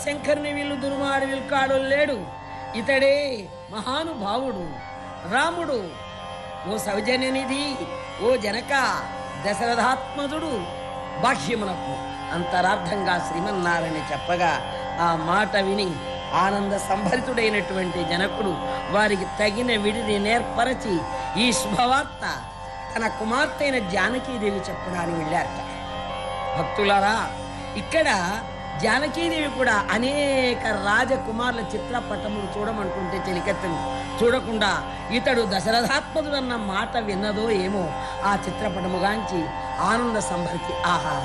శంకరుని వీళ్ళు దుర్మాడు విల్కాడు లేడు ఇతడే మహానుభావుడు రాముడు ఓ సౌజన్యనిధి ఓ జనక దశరథాత్మజుడు బాహ్యమునకు అంతరార్థంగా శ్రీమన్నారాయణ చెప్పగా ఆ మాట విని ఆనంద సంభరితుడైనటువంటి జనకుడు వారికి తగిన విడిని నేర్పరచి ఈ శుభవార్త తన కుమార్తె అయిన జానకీదేవి చెప్పడానికి వెళ్ళారట భక్తులారా ఇక్కడ జానకీదేవి కూడా అనేక రాజకుమారుల చిత్రపటములు చూడమంటుంటే చెలికెత్తను చూడకుండా ఇతడు దశరథాత్మదుడన్న మాట విన్నదో ఏమో ఆ చిత్రపటముగాంచి ఆనంద సంభరితి ఆహా